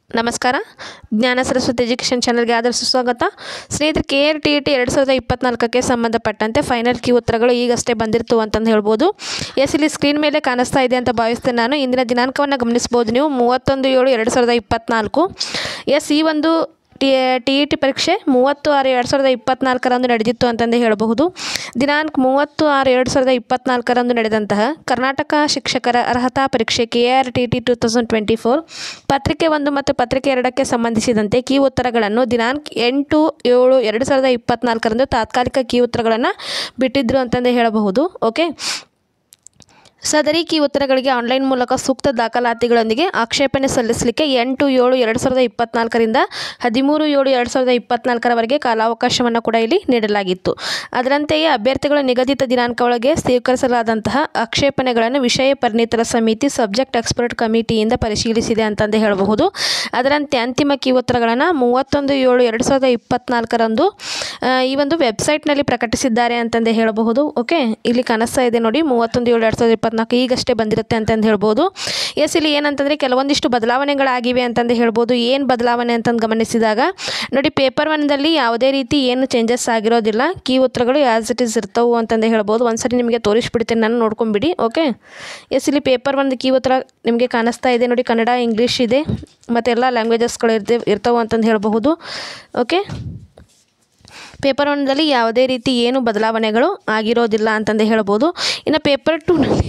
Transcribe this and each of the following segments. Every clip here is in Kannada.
ನಮಸ್ಕಾರ ಜ್ಞಾನ ಸರಸ್ವತಿ ಎಜುಕೇಷನ್ ಚಾನಲ್ಗೆ ಆದರ್ಶ ಸ್ವಾಗತ ಸ್ನೇಹಿತರೆ K R T E T ಎರಡು ಸಾವಿರದ ಇಪ್ಪತ್ನಾಲ್ಕಕ್ಕೆ ಸಂಬಂಧಪಟ್ಟಂತೆ ಫೈನಲ್ ಕೀ ಉತ್ತರಗಳು ಈಗಷ್ಟೇ ಬಂದಿರ್ತು ಅಂತಂದು ಹೇಳ್ಬೋದು ಎಸ್ ಇಲ್ಲಿ ಸ್ಕ್ರೀನ್ ಮೇಲೆ ಕಾಣಿಸ್ತಾ ಇದೆ ಅಂತ ಭಾವಿಸ್ತೇನೆ ನಾನು ಇಂದಿನ ದಿನಾಂಕವನ್ನು ಗಮನಿಸ್ಬೋದು ನೀವು ಮೂವತ್ತೊಂದು ಏಳು ಎರಡು ಸಾವಿರದ ಇಪ್ಪತ್ನಾಲ್ಕು ಎಸ್ ಈ ಒಂದು ಟಿ ಟಿ ಇ ಟಿ ಪರೀಕ್ಷೆ ಮೂವತ್ತು ಆರು ಎರಡು ಸಾವಿರದ ಇಪ್ಪತ್ನಾಲ್ಕರಂದು ನಡೆದಿತ್ತು ಅಂತಂದೇ ಹೇಳಬಹುದು ದಿನಾಂಕ ಮೂವತ್ತು ಆರು ಎರಡು ಸಾವಿರದ ಇಪ್ಪತ್ನಾಲ್ಕರಂದು ನಡೆದಂತಹ ಕರ್ನಾಟಕ ಶಿಕ್ಷಕರ ಅರ್ಹತಾ ಪರೀಕ್ಷೆ K R T T two thousand twenty four ಪತ್ರಿಕೆ ಒಂದು ಮತ್ತು ಪತ್ರಿಕೆ ಎರಡಕ್ಕೆ ಸಂಬಂಧಿಸಿದಂತೆ ಕೀ ಉತ್ತರಗಳನ್ನು ದಿನಾಂಕ ಎಂಟು ಏಳು ಎರಡು ಸಾವಿರದ ಇಪ್ಪತ್ನಾಲ್ಕರಂದು ತಾತ್ಕಾಲಿಕ ಕೀ ಉತ್ತರಗಳನ್ನು ಬಿಟ್ಟಿದ್ರು ಅಂತಂದೇ ಹೇಳಬಹುದು ಓಕೆ ಸದರಿ ಕೀ ಉತ್ತರಗಳಿಗೆ ಆನ್ಲೈನ್ ಮೂಲಕ ಸೂಕ್ತ ದಾಖಲಾತಿಗಳೊಂದಿಗೆ ಆಕ್ಷೇಪಣೆ ಸಲ್ಲಿಸಲಿಕ್ಕೆ ಎಂಟು ಏಳು ಎರಡು ಸಾವಿರದ ಇಪ್ಪತ್ನಾಲ್ಕರಿಂದ ಹದಿಮೂರು ಏಳು ಎರಡು ಸಾವಿರದ ಇಪ್ಪತ್ನಾಲ್ಕರವರೆಗೆ ಕಾಲಾವಕಾಶವನ್ನು ಕೂಡ ಇಲ್ಲಿ ನೀಡಲಾಗಿತ್ತು ಅದರಂತೆಯೇ ಅಭ್ಯರ್ಥಿಗಳ ನಿಗದಿತ ದಿನಾಂಕ ಒಳಗೆ ಸ್ವೀಕರಿಸಲಾದಂತಹ ಆಕ್ಷೇಪಣೆಗಳನ್ನು ವಿಷಯ ಪರಿಣಿತರ ಸಮಿತಿ ಸಬ್ಜೆಕ್ಟ್ ಎಕ್ಸ್ಪರ್ಟ್ ಕಮಿಟಿಯಿಂದ ಪರಿಶೀಲಿಸಿದೆ ಅಂತಂದೇ ಹೇಳಬಹುದು ಅದರಂತೆ ಅಂತಿಮ ಕೀ ಉತ್ತರಗಳನ್ನು ಮೂವತ್ತೊಂದು ಏಳು ಎರಡು ಸಾವಿರದ ಇಪ್ಪತ್ನಾಲ್ಕರಂದು ಆ, ಈ ಒಂದು ವೆಬ್ಸೈಟ್ನಲ್ಲಿ ಪ್ರಕಟಿಸಿದ್ದಾರೆ ಅಂತಂದೇ ಹೇಳಬಹುದು ಓಕೆ ಇಲ್ಲಿ ಕಾಣಿಸ್ತಾ ಇದೆ ನೋಡಿ ಮೂವತ್ತೊಂದು ಏಳು ಎರಡು ಸಾವಿರದ ಇಪ್ಪತ್ನಾಲ್ಕು ಈಗಷ್ಟೇ ಬಂದಿರುತ್ತೆ ಅಂತಂದು ಹೇಳ್ಬೋದು ಎಸ್ ಇಲ್ಲಿ ಏನಂತಂದರೆ ಕೆಲವೊಂದಿಷ್ಟು ಬದಲಾವಣೆಗಳಾಗಿವೆ ಅಂತಂದು ಹೇಳ್ಬೋದು ಏನು ಬದಲಾವಣೆ ಅಂತಂದು ಗಮನಿಸಿದಾಗ ನೋಡಿ ಪೇಪರ್ ಒನ್ದಲ್ಲಿ ಯಾವುದೇ ರೀತಿ ಏನು ಚೇಂಜಸ್ ಆಗಿರೋದಿಲ್ಲ ಕೀ ಉತ್ತರಗಳು ಆ್ಯಸ್ ಇಟ್ ಈಸ್ ಇರ್ತವು ಅಂತಂದೇ ಹೇಳ್ಬೋದು ಒಂದ್ಸರಿ ನಿಮಗೆ ತೋರಿಸ್ಬಿಡ್ತೇನೆ ನಾನು ನೋಡ್ಕೊಂಬಿಡಿ ಓಕೆ ಎಸ್ ಇಲ್ಲಿ ಪೇಪರ್ ಒಂದು ಕೀ ಉತ್ತರ ನಿಮಗೆ ಕಾಣಿಸ್ತಾ ಇದೆ ನೋಡಿ ಕನ್ನಡ ಇಂಗ್ಲೀಷ್ ಇದೆ ಮತ್ತು ಎಲ್ಲ ಲ್ಯಾಂಗ್ವೇಜಸ್ಗಳು ಇರ್ತೆ ಇರ್ತವೆ ಅಂತಂದು ಹೇಳಬಹುದು ಓಕೆ ಪೇಪರ್ ಒನ್ದಲ್ಲಿ ಯಾವುದೇ ರೀತಿ ಏನು ಬದಲಾವಣೆಗಳು ಆಗಿರೋದಿಲ್ಲ ಅಂತಂದೇ ಹೇಳ್ಬೋದು ಇನ್ನು ಪೇಪರ್ ಟೂನಲ್ಲಿ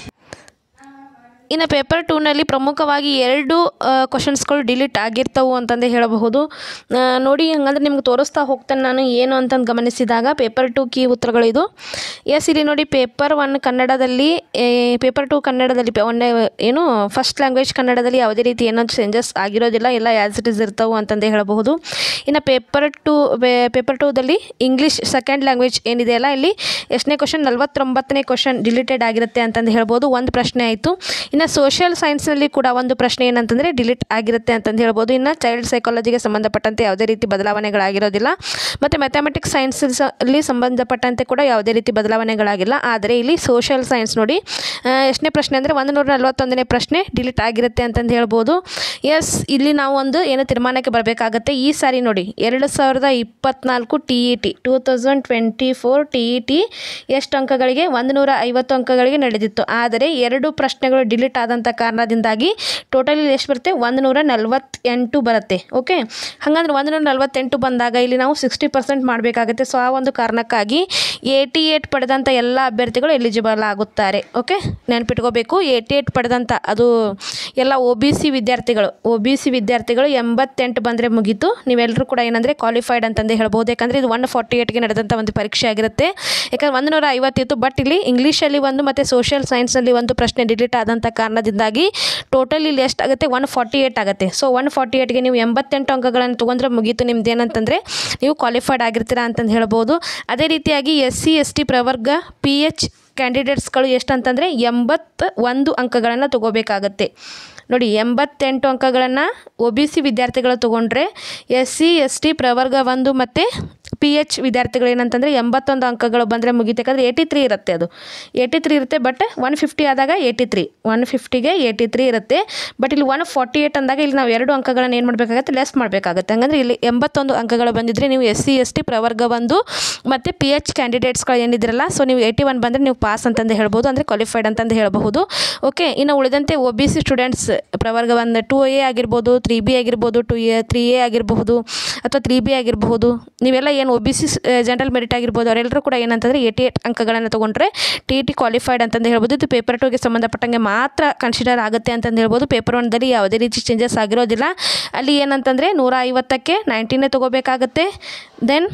ಇನ್ನು ಪೇಪರ್ ಟೂನಲ್ಲಿ ಪ್ರಮುಖವಾಗಿ ಎರಡು ಕ್ವಶನ್ಸ್ಗಳು ಡಿಲೀಟ್ ಆಗಿರ್ತವು ಅಂತಂದೇ ಹೇಳಬಹುದು ಆ, ನೋಡಿ ಹಂಗಂದ್ರೆ ನಿಮ್ಗೆ ತೋರಿಸ್ತಾ ಹೋಗ್ತೇನೆ ನಾನು ಏನು ಅಂತಂದು ಗಮನಿಸಿದಾಗ ಪೇಪರ್ ಟು ಕೀ ಉತ್ತರಗಳು ಇದು ಎಸ್ ಇಲ್ಲಿ ನೋಡಿ ಪೇಪರ್ ಒನ್ ಕನ್ನಡದಲ್ಲಿ ಪೇಪರ್ ಟು ಕನ್ನಡದಲ್ಲಿ ಪೆ- ಒಂದೇ ಏನು ಫಸ್ಟ್ ಲ್ಯಾಂಗ್ವೇಜ್ ಕನ್ನಡದಲ್ಲಿ ಯಾವುದೇ ರೀತಿ ಏನೋ ಚೇಂಜಸ್ ಆಗಿರೋದಿಲ್ಲ ಎಲ್ಲ ಆ್ಯಸ್ ಇಟ್ ಇಸ್ ಇರ್ತವು ಅಂತಂದೇ ಹೇಳಬಹುದು ಇನ್ನು ಪೇಪರ್ ಟು ಪೇಪರ್ ಟೂದಲ್ಲಿ ಇಂಗ್ಲೀಷ್ ಸೆಕೆಂಡ್ ಲ್ಯಾಂಗ್ವೇಜ್ ಏನಿದೆ ಅಲ್ಲ ಇಲ್ಲಿ ಎಷ್ಟನೇ ಕ್ವಶನ್ ನಲವತ್ತೊಂಬತ್ತನೇ ಕ್ವಶನ್ ಡಿಲೀಟೆಡ್ ಆಗಿರುತ್ತೆ ಅಂತಂದು ಹೇಳ್ಬೋದು ಒಂದು ಪ್ರಶ್ನೆ ಆಯಿತು ಇನ್ನು ಸೋಷಿಯಲ್ ಸೈನ್ಸ್ನಲ್ಲಿ ಕೂಡ ಒಂದು ಪ್ರಶ್ನೆ ಏನಂತಂದರೆ ಡಿಲೀಟ್ ಆಗಿರುತ್ತೆ ಅಂತಂದು ಹೇಳ್ಬೋದು ಇನ್ನು ಚೈಲ್ಡ್ ಸೈಕಾಲಜಿಗೆ ಸಂಬಂಧಪಟ್ಟಂತೆ ಯಾವುದೇ ರೀತಿ ಬದಲಾವಣೆಗಳಾಗಿರೋದಿಲ್ಲ ಮತ್ತು ಮ್ಯಾಥಮೆಟಿಕ್ಸ್ ಸೈನ್ಸ್ ಅಲ್ಲಿ ಸಂಬಂಧಪಟ್ಟಂತೆ ಕೂಡ ಯಾವುದೇ ರೀತಿ ಬದಲಾವಣೆಗಳಾಗಿಲ್ಲ ಆದರೆ ಇಲ್ಲಿ ಸೋಷಿಯಲ್ ಸೈನ್ಸ್ ನೋಡಿ ಆ, ಎಷ್ಟನೇ ಪ್ರಶ್ನೆ ಅಂದರೆ ಒಂದು ನೂರ ನಲವತ್ತೊಂದನೇ ಪ್ರಶ್ನೆ ಡಿಲೀಟ್ ಆಗಿರುತ್ತೆ ಅಂತಂದು ಹೇಳ್ಬೋದು ಎಸ್ ಇಲ್ಲಿ ನಾವು ಒಂದು ಏನು ತೀರ್ಮಾನಕ್ಕೆ ಬರಬೇಕಾಗತ್ತೆ ಈ ಸಾರಿ ನೋಡಿ ಎರಡು ಸಾವಿರದ ಇಪ್ಪತ್ನಾಲ್ಕು T E T two thousand twenty four T E T ಎಷ್ಟು ಅಂಕಗಳಿಗೆ ಒಂದು ನೂರ ಐವತ್ತು ಅಂಕಗಳಿಗೆ ನಡೆದಿತ್ತು ಆದರೆ ಎರಡು ಪ್ರಶ್ನೆಗಳು ಡಿಲೀಟ್ ಆದಂಥ ಕಾರಣದಿಂದಾಗಿ ಟೋಟಲಿ ಎಷ್ಟು ಬರುತ್ತೆ ಒಂದು ನೂರ ನಲವತ್ತೆಂಟು ಬರುತ್ತೆ ಓಕೆ ಹಾಗಂದ್ರೆ ಒಂದು ನೂರ ನಲವತ್ತೆಂಟು ಬಂದಾಗ ಇಲ್ಲಿ ನಾವು ಸಿಕ್ಸ್ಟಿ ಪರ್ಸೆಂಟ್ ಮಾಡಬೇಕಾಗುತ್ತೆ ಸೊ ಆ ಒಂದು ಕಾರಣಕ್ಕಾಗಿ ಏಯ್ಟಿ ಏಯ್ಟ್ ಪಡೆದಂಥ ಎಲ್ಲ ಅಭ್ಯರ್ಥಿಗಳು ಎಲಿಜಿಬಲ್ ಆಗುತ್ತಾರೆ ಓಕೆ ನೆನ್ಪಿಟ್ಕೋಬೇಕು ಏಯ್ಟಿ ಏಯ್ಟ್ ಪಡೆದಂಥ ಅದು ಎಲ್ಲ ಒ ಬಿ ಸಿ ವಿದ್ಯಾರ್ಥಿಗಳು ಒ ಬಿ ಸಿ ವಿದ್ಯಾರ್ಥಿಗಳು ಎಂಬತ್ತೆಂಟು ಬಂದರೆ ಮುಗೀತು ನೀವೆಲ್ಲರೂ ಕೂಡ ಏನಂದರೆ ಕ್ವಾಲಿಫೈಡ್ ಅಂತಂದೇ ಹೇಳ್ಬೋದು ಯಾಕಂದರೆ ಇದು ಒನ್ ಫಾರ್ಟಿ ಏಯ್ಟ್ಗೆ ನಡೆದಂಥ ಒಂದು ಪರೀಕ್ಷೆ ಆಗಿರುತ್ತೆ ಯಾಕಂದ್ರೆ ಒಂದು ನೂರ ಐವತ್ತಿತ್ತು ಬಟ್ ಇಲ್ಲಿ ಇಂಗ್ಲೀಷಲ್ಲಿ ಒಂದು ಮತ್ತು ಸೋಷಿಯಲ್ ಸೈನ್ಸಲ್ಲಿ ಒಂದು ಪ್ರಶ್ನೆ ಡಿಲೀಟ್ ಆದಂಥ ಕಾರಣದಿಂದಾಗಿ ಟೋಟಲ್ ಇಲ್ಲಿ ಎಷ್ಟಾಗುತ್ತೆ ಒನ್ ಫಾರ್ಟಿ ಏಯ್ಟ್ ಆಗುತ್ತೆ ಸೊ ಒನ್ ಫಾರ್ಟಿ ಏಯ್ಟ್ಗೆ ನೀವು ಎಂಬತ್ತೆಂಟು ಅಂಕಗಳನ್ನು ತೊಗೊಂಡ್ರೆ ಮುಗೀತು ನಿಮ್ದು ಏನಂತಂದರೆ ನೀವು ಕ್ವಾಲಿಫೈಡ್ ಆಗಿರ್ತೀರಾ ಅಂತಂದು ಹೇಳ್ಬೋದು ಅದೇ ರೀತಿಯಾಗಿ ಎಸ್ ಸಿ ಎಸ್ ಟಿ ಪ್ರವರ್ಗ ಪಿ ಎಚ್ ಕ್ಯಾಂಡಿಡೇಟ್ಸ್ಗಳು ಎಷ್ಟು ಅಂತಂದರೆ ಎಂಬತ್ತ ಒಂದು ಅಂಕಗಳನ್ನು ತಗೋಬೇಕಾಗತ್ತೆ ನೋಡಿ ಎಂಬತ್ತೆಂಟು ಅಂಕಗಳನ್ನು ಒ ಬಿ ಸಿ ವಿದ್ಯಾರ್ಥಿಗಳು ತೊಗೊಂಡ್ರೆ ಎಸ್ ಸಿ ಎಸ್ ಟಿ ಪ್ರವರ್ಗ ಒಂದು ಮತ್ತು ಪಿ ಎಚ್ ವಿದ್ಯಾರ್ಥಿಗಳು ಏನಂತಂದರೆ ಎಂಬತ್ತೊಂದು ಅಂಕಗಳು ಬಂದರೆ ಮುಗಿತು ಯಾಕಂದರೆ ಏಯ್ಟಿ ತ್ರೀ ಇರುತ್ತೆ ಅದು ಏಯ್ಟಿ ತ್ರೀ ಇರುತ್ತೆ ಬಟ್ ಒನ್ ಫಿಫ್ಟಿ ಆದಾಗ ಏಯ್ಟಿ ತ್ರೀ ಒನ್ ಫಿಫ್ಟಿಗೆ ಏಯ್ಟಿ ತ್ರೀ ಇರುತ್ತೆ ಬಟ್ ಇಲ್ಲಿ ಒನ್ ಫಾರ್ಟಿ ಏಯ್ಟ್ ಅಂದಾಗ ಇಲ್ಲಿ ನಾವು ಎರಡು ಅಂಕಗಳನ್ನು ಏನು ಮಾಡಬೇಕಾಗತ್ತೆ ಲೆಸ್ ಮಾಡಬೇಕಾಗತ್ತೆ ಹಂಗಂದ್ರೆ ಇಲ್ಲಿ ಎಂಬತ್ತೊಂದು ಅಂಕಗಳು ಬಂದಿದ್ದರೆ ನೀವು ಎಸ್ ಸಿ ಎಸ್ ಟಿ ಪ್ರವರ್ಗ ಒಂದು ಮತ್ತು ಪಿ ಎಚ್ ಕ್ಯಾಂಡಿಡೇಟ್ಸ್ಗಳು ಏನಿದ್ರಲ್ಲ ಸೊ ನೀವು ಏಯ್ಟಿ ಒನ್ ಬಂದರೆ ನೀವು ಪಾಸ್ ಅಂತಂದು ಹೇಳ್ಬೋದು ಅಂದರೆ ಕ್ವಾಲಿಫೈಡ್ ಅಂತಂದು ಹೇಳಬಹುದು ಓಕೆ ಇನ್ನು ಉಳಿದಂತೆ ಒ ಬಿ ಸಿ ಸ್ಟೂಡೆಂಟ್ಸ್ ಪ್ರವರ್ಗ ಒಂದು ಟು ಎ ಆಗಿರ್ಬೋದು ತ್ರೀ ಬಿ ಆಗಿರ್ಬೋದು ಟು ಎ ತ್ರೀ ಎ ಆಗಿರಬಹುದು ಅಥವಾ ತ್ರೀ ಬಿ ಆಗಿರಬಹುದು ನೀವೆಲ್ಲ ಏನು O B C general merit ಆಗಿರ್ಬೋದು ಅವರೆಲ್ಲರೂ ಕೂಡ ಏನಂತಂದರೆ ಏಯ್ಟಿ ಏಟ್ ಅಂಕಗಳನ್ನು ತೊಗೊಂಡ್ರೆ ಟಿ ಟಿ ಕ್ವಾಲಿಫೈಡ್ ಅಂತಂದು ಹೇಳ್ಬೋದು ಇದು ಪೇಪರ್ ಟೂಗೆ ಸಂಬಂಧಪಟ್ಟಂಗೆ ಮಾತ್ರ ಕನ್ಸಿಡರ್ ಆಗುತ್ತೆ ಅಂತಂದು ಹೇಳ್ಬೋದು ಪೇಪರ್ ಒನ್ದಲ್ಲಿ ಯಾವುದೇ ರೀತಿ ಚೇಂಜಸ್ ಆಗಿರೋದಿಲ್ಲ ಅಲ್ಲಿ ಏನಂತಂದರೆ ನೂರ ಐವತ್ತಕ್ಕೆ ನೈಂಟಿನೇ ತೊಗೋಬೇಕಾಗತ್ತೆ then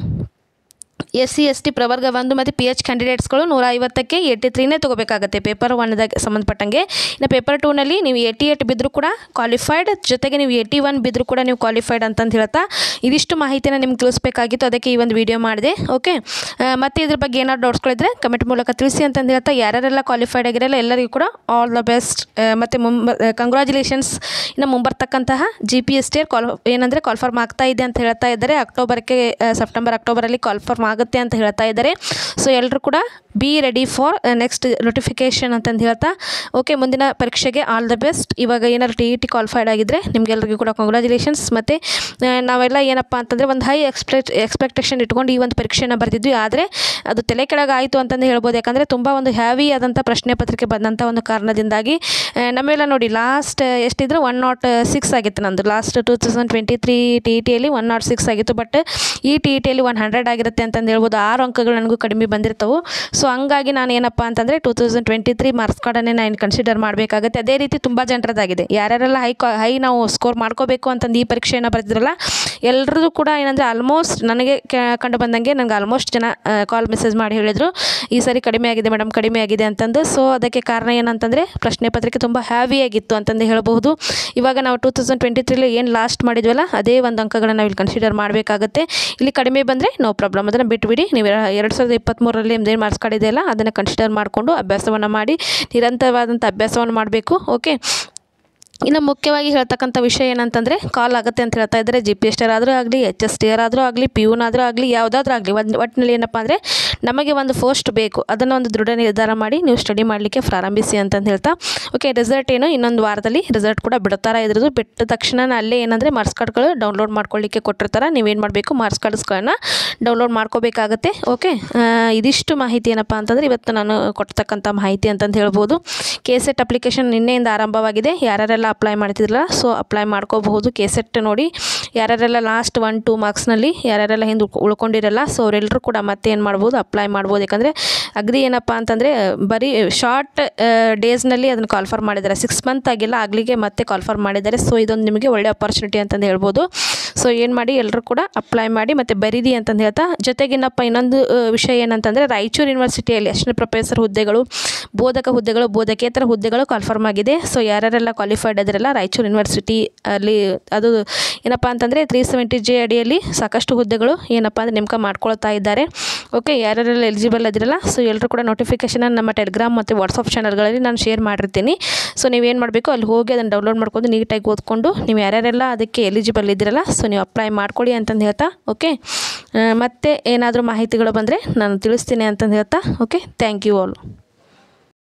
S C S T ಪ್ರವರ್ಗ ಒಂದು ಮತ್ತು ಪಿ ಎಚ್ ಕ್ಯಾಂಡಿಡೇಟ್ಸ್ಗಳು ನೂರ ಐವತ್ತಕ್ಕೆ ಏಯ್ಟಿ ತ್ರೀನೇ ತೊಗೋಬೇಕಾಗತ್ತೆ ಪೇಪರ್ ಒನ್ದಾಗ ಸಂಬಂಧಪಟ್ಟಂಗೆ ಇನ್ನು ಪೇಪರ್ ಟೂನಲ್ಲಿ ನೀವು ಏಯ್ಟಿ ಏಯ್ಟ್ ಬಿದ್ದರೂ ಕೂಡ ಕ್ವಾಲಿಫೈಡ್ ಜೊತೆಗೆ ನೀವು ಏಯ್ಟಿ ಒನ್ ಬಿದ್ದರೂ ಕೂಡ ನೀವು ಕ್ವಾಲಿಫೈಡ್ ಅಂತಂದು ಹೇಳ್ತಾ ಇದಿಷ್ಟು ಮಾಹಿತಿನ ನಿಮ್ಗೆ ತಿಳಿಸ್ಬೇಕಾಗಿತ್ತು ಅದಕ್ಕೆ ಈ ಒಂದು ವಿಡಿಯೋ ಮಾಡಿದೆ ಓಕೆ ಮತ್ತು ಇದ್ರ ಬಗ್ಗೆ ಏನಾದ್ರು ಡೌಟ್ಸ್ಗಳಿದ್ರೆ ಕಮೆಂಟ್ ಮೂಲಕ ತಿಳಿಸಿ ಅಂತಂದು ಹೇಳ್ತಾ ಯಾರ್ಯಾರೆಲ್ಲ ಕ್ವಾಲಿಫೈಡ್ ಆಗಿರಲ್ಲ ಎಲ್ಲರಿಗೂ ಕೂಡ ಆಲ್ ದ ಬೆಸ್ಟ್ ಮತ್ತು ಮುಂಬ ಕಂಗ್ರ್ಯಾಚುಲೇಷನ್ಸ್ ಇನ್ನು ಮುಂಬರ್ತಕ್ಕಂತಹ G P S T call ಏನಂದರೆ ಕಾಲ್ಫರ್ಮ್ ಆಗ್ತಾ ಇದೆ ಅಂತ ಹೇಳ್ತಾ ಇದ್ದಾರೆ ಅಕ್ಟೋಬರ್ಗೆ ಆ, ಸೆಪ್ಟೆಂಬರ್ ಅಕ್ಟೋಬರಲ್ಲಿ ಕಾಲ್ಫರ್ಮ್ ಆಗುತ್ತೆ ಅಂತ ಹೇಳ್ತಾ ಇದ್ದಾರೆ ಸೊ ಎಲ್ಲರೂ ಕೂಡ be ready for next notification ಅಂತಂದು ಹೇಳ್ತಾ ಓಕೆ ಮುಂದಿನ ಪರೀಕ್ಷೆಗೆ ಆಲ್ ದ ಬೆಸ್ಟ್ ಇವಾಗ ಏನಾದ್ರು ಟಿ ಇ ಟಿ ಕ್ವಾಲಿಫೈಡ್ ಆಗಿದ್ದರೆ ನಿಮಗೆಲ್ಲರಿಗೂ ಕೂಡ ಕಂಗ್ರ್ಯಾಚುಲೇಷನ್ಸ್ ಮತ್ತು ನಾವೆಲ್ಲ ಏನಪ್ಪ ಅಂತಂದರೆ ಒಂದು ಹೈ ಎಕ್ಸ್ಪೆಕ್ಟ್ ಎಕ್ಸ್ಪೆಕ್ಟೇಷನ್ ಇಟ್ಕೊಂಡು ಈ ಒಂದು ಪರೀಕ್ಷೆನ ಬರೆದಿದ್ವಿ ಆದರೆ ಅದು ತಲೆ ಕೆಳಗೆ ಆಯಿತು ಅಂತಂದು ಹೇಳ್ಬೋದು ಯಾಕಂದರೆ ತುಂಬ ಒಂದು ಹ್ಯಾವಿ ಆದಂಥ ಪ್ರಶ್ನೆ ಪತ್ರಿಕೆ ಬಂದಂಥ ಒಂದು ಕಾರಣದಿಂದಾಗಿ ಆ, ನಮ್ಮೆಲ್ಲ ನೋಡಿ ಲಾಸ್ಟ್ ಎಷ್ಟಿದ್ರು ಒನ್ ನಾಟ್ ಸಿಕ್ಸ್ ಆಗಿತ್ತು ನಂದು last two thousand twenty three T E ಟಿಯಲ್ಲಿ ಒನ್ ನಾಟ್ ಸಿಕ್ಸ್ ಆಗಿತ್ತು ಬಟ್ ಈ ಟಿ ಇ ಟಿಯಲ್ಲಿ ಒನ್ ಹಂಡ್ರೆಡ್ ಆಗಿರುತ್ತೆ ಅಂತಂದು ಹೇಳ್ಬೋದು ಆರು ಅಂಕಗಳು ನನಗೂ ಕಡಿಮೆ ಬಂದಿರ್ತವೆ ಸೊ ಹಂಗಾಗಿ ನಾನು ಏನಪ್ಪ ಅಂತಂದರೆ two thousand twenty three marks ಕಾರ್ಡನ್ನೇ ನಾನು ಕನ್ಸಿಡರ್ ಮಾಡಬೇಕಾಗುತ್ತೆ ಅದೇ ರೀತಿ ತುಂಬ ಜನರದ್ದಾಗಿದೆ ಯಾರ್ಯಾರೆಲ್ಲ ಹೈ ಕಾ ಹೈ ನಾವು ಸ್ಕೋರ್ ಮಾಡ್ಕೋಬೇಕು ಅಂತಂದು ಈ ಪರೀಕ್ಷೆಯನ್ನು ಬರೆದಿರಲ್ಲ ಎಲ್ಲರದ್ದು ಕೂಡ ಏನಂದರೆ ಆಲ್ಮೋಸ್ಟ್ ನನಗೆ ಕೆ- ಕಂಡು ಬಂದಂಗೆ ನನಗೆ ಆಲ್ಮೋಸ್ಟ್ ಜನ ಕಾಲ್ ಮೆಸೇಜ್ ಮಾಡಿ ಹೇಳಿದರು ಈ ಸರಿ ಕಡಿಮೆ ಆಗಿದೆ ಮೇಡಮ್ ಕಡಿಮೆ ಆಗಿದೆ ಅಂತಂದು ಸೊ ಅದಕ್ಕೆ ಕಾರಣ ಏನಂತಂದರೆ ಪ್ರಶ್ನೆ ಪತ್ರಿಕೆ ತುಂಬ ಹ್ಯಾವಿ ಆಗಿತ್ತು ಅಂತಂದು ಹೇಳಬಹುದು ಇವಾಗ ನಾವು ಟೂ ತೌಸಂಡ್ ಟ್ವೆಂಟಿ ತ್ರೀಲಿ ಏನು ಲಾಸ್ಟ್ ಮಾಡಿದ್ವಲ್ಲ ಅದೇ ಒಂದು ಅಂಕಗಳನ್ನ ನಾವು ಇಲ್ಲಿ ಕನ್ಸಿಡರ್ ಮಾಡಬೇಕಾಗುತ್ತೆ ಇಲ್ಲಿ ಕಡಿಮೆ ಬಂದರೆ ನೋ ಪ್ರಾಬ್ಲಮ್ ಅದನ್ನು ಬಿಟ್ಬಿಡಿ ನೀವು ಎರಡು ಸಾವಿರದ ಇಪ್ಪತ್ತ್ಮೂರರಲ್ಲಿ ನಿಮ್ದೇನು ಮಾರ್ಕ್ಸ್ ಕಾರ್ಡ್ ಇದೆಯಲ್ಲ ಅದನ್ನು ಕನ್ಸಿಡರ್ ಮಾಡಿಕೊಂಡು ಅಭ್ಯಾಸವನ್ನು ಮಾಡಿ ನಿರಂತರವಾದಂಥ ಅಭ್ಯಾಸವನ್ನು ಮಾಡಬೇಕು ಓಕೆ ಇನ್ನು ಮುಖ್ಯವಾಗಿ ಹೇಳ್ತಕ್ಕಂಥ ವಿಷಯ ಏನಂತಂದರೆ ಕಾಲ್ ಆಗುತ್ತೆ ಅಂತ ಹೇಳ್ತಾ ಇದ್ದಾರೆ ಜಿ ಪಿ ಎಸ್ ಟಿ ಆದರೂ ಆಗಲಿ ಎಚ್ ಎಸ್ ಟಿ ಆರ್ ಆದರೂ ಆಗಲಿ ಪಿ ಯುನಾದರೂ ಆಗಲಿ ಯಾವುದಾದ್ರೂ ಆಗಲಿ ಒಂದು ಒಟ್ಟಿನಲ್ಲಿ ಏನಪ್ಪ ಅಂದರೆ ನಮಗೆ ಒಂದು ಪೋಸ್ಟ್ ಬೇಕು ಅದನ್ನು ಒಂದು ದೃಢ ನಿರ್ಧಾರ ಮಾಡಿ ನೀವು ಸ್ಟಡಿ ಮಾಡಲಿಕ್ಕೆ ಪ್ರಾರಂಭಿಸಿ ಅಂತಂದು ಹೇಳ್ತಾ ಓಕೆ ರಿಸಲ್ಟ್ ಏನು ಇನ್ನೊಂದು ವಾರದಲ್ಲಿ ರಿಸಲ್ಟ್ ಕೂಡ ಬಿಡ್ತಾರೆ ಇದ್ರದ್ದು ಬಿಟ್ಟ ತಕ್ಷಣ ಅಲ್ಲೇ ಏನಂದರೆ ಮಾರ್ಕ್ಸ್ ಕಾರ್ಡ್ಗಳು ಡೌನ್ಲೋಡ್ ಮಾಡ್ಕೊಳ್ಳಿಕ್ಕೆ ಕೊಟ್ಟಿರ್ತಾರೆ ನೀವೇನು ಮಾಡಬೇಕು ಮಾರ್ಕ್ಸ್ ಕಾರ್ಡ್ಸ್ಗಳನ್ನ ಡೌನ್ಲೋಡ್ ಮಾಡ್ಕೋಬೇಕಾಗತ್ತೆ ಓಕೆ ಇದಿಷ್ಟು ಮಾಹಿತಿ ಏನಪ್ಪ ಅಂತಂದರೆ ಇವತ್ತು ನಾನು ಕೊಡ್ತಕ್ಕಂಥ ಮಾಹಿತಿ ಅಂತಂದು ಹೇಳ್ಬೋದು ಕೆ ಸೆಟ್ ಅಪ್ಲಿಕೇಶನ್ ನಿನ್ನೆಯಿಂದ ಆರಂಭವಾಗಿದೆ ಯಾರ್ಯಾರೆಲ್ಲ ಅಪ್ಲೈ ಮಾಡ್ತಿದ್ರಲ್ಲ ಸೊ ಅಪ್ಲೈ ಮಾಡ್ಕೋಬಹುದು ಕೆ ಸೆಟ್ ನೋಡಿ ಯಾರ್ಯಾರೆಲ್ಲ ಲಾಸ್ಟ್ ಒನ್ ಟೂ ಮಾರ್ಕ್ಸ್ನಲ್ಲಿ ಯಾರ್ಯಾರೆಲ್ಲ ಹಿಂದೆ ಉಳ್ಕೊ- ಉಳ್ಕೊಂಡಿರಲ್ಲ ಸೊ ಅವರೆಲ್ಲರೂ ಕೂಡ ಮತ್ತೆ ಏನು ಮಾಡ್ಬೋದು ಅಪ್ಲೈ ಮಾಡ್ಬೋದು ಯಾಕಂದರೆ ಅಗದಿ ಏನಪ್ಪ ಅಂತಂದರೆ ಬರೀ ಶಾರ್ಟ್ ಡೇಸ್ನಲ್ಲಿ ಅದನ್ನು ಕಾಲ್ಫರ್ ಮಾಡಿದ್ದಾರೆ ಸಿಕ್ಸ್ ಮಂತ್ ಆಗಿಲ್ಲ ಆಗಲಿಗೆ ಮತ್ತೆ ಕಾಲ್ಫರ್ ಮಾಡಿದ್ದಾರೆ ಸೊ ಇದೊಂದು ನಿಮಗೆ ಒಳ್ಳೆ ಅಪರ್ಚುನಿಟಿ ಅಂತಂದು ಹೇಳ್ಬೋದು ಸೊ ಏನು ಮಾಡಿ ಎಲ್ಲರೂ ಕೂಡ ಅಪ್ಲೈ ಮಾಡಿ ಮತ್ತು ಬರೀರಿ ಅಂತಂದು ಹೇಳ್ತಾ ಜೊತೆಗಿನಪ್ಪ ಇನ್ನೊಂದು ಆ, ವಿಷಯ ಏನಂತಂದರೆ ರಾಯಚೂರು ಯೂನಿವರ್ಸಿಟಿಯಲ್ಲಿ ಅಸಿಸ್ಟೆಂಟ್ ಪ್ರೊಫೆಸರ್ ಹುದ್ದೆಗಳು ಬೋಧಕ ಹುದ್ದೆಗಳು ಬೋಧಕೇತರ ಹುದ್ದೆಗಳು ಕಾಲ್ಫರ್ಮ್ ಆಗಿದೆ ಸೊ ಯಾರ್ಯಾರೆಲ್ಲ ಕ್ವಾಲಿಫೈಡ್ ಅದರೆಲ್ಲ ರಾಯಚೂರು ಯೂನಿವರ್ಸಿಟಿ ಅಲ್ಲಿ ಅದು ಏನಪ್ಪ ಅಂತಂದರೆ ತ್ರೀ ಸೆವೆಂಟಿ ಜೆ ಅಡಿಯಲ್ಲಿ ಸಾಕಷ್ಟು ಹುದ್ದೆಗಳು ಏನಪ್ಪ ಅಂದರೆ ನೇಮಕ ಮಾಡ್ಕೊಳ್ತಾ ಇದ್ದಾರೆ ಓಕೆ ಯಾರ್ಯಾರೆಲ್ಲ ಎಲಿಜಿಬಲ್ ಅದಿರಲ್ಲ ಸೊ ಎಲ್ಲರೂ ಕೂಡ ನೋಟಿಫಿಕೇಷನ್ ನಮ್ಮ ಟೆಲಿಗ್ರಾಮ್ ಮತ್ತು ವಾಟ್ಸಪ್ ಚಾನಲ್ಗಳಲ್ಲಿ ನಾನು ಶೇರ್ ಮಾಡಿರ್ತೀನಿ ಸೊ ನೀವೇನು ಮಾಡಬೇಕು ಅಲ್ಲಿ ಹೋಗಿ ಅದನ್ನು ಡೌನ್ಲೋಡ್ ಮಾಡ್ಕೊಂಡು ನೀಟಾಗಿ ಓದ್ಕೊಂಡು ನೀವು ಯಾರ್ಯಾರೆಲ್ಲ ಅದಕ್ಕೆ ಎಲಿಜಿಬಲ್ ಇದ್ದೀರಲ್ಲ ಸೊ ನೀವು ಅಪ್ಲೈ ಮಾಡ್ಕೊಳ್ಳಿ ಅಂತಂದು ಹೇಳ್ತಾ ಓಕೆ ಮತ್ತೆ ಏನಾದರೂ ಮಾಹಿತಿಗಳು ಬಂದರೆ ನಾನು ತಿಳಿಸ್ತೀನಿ ಅಂತಂದು ಹೇಳ್ತಾ ಓಕೆ ಥ್ಯಾಂಕ್ ಯು ಆಲ್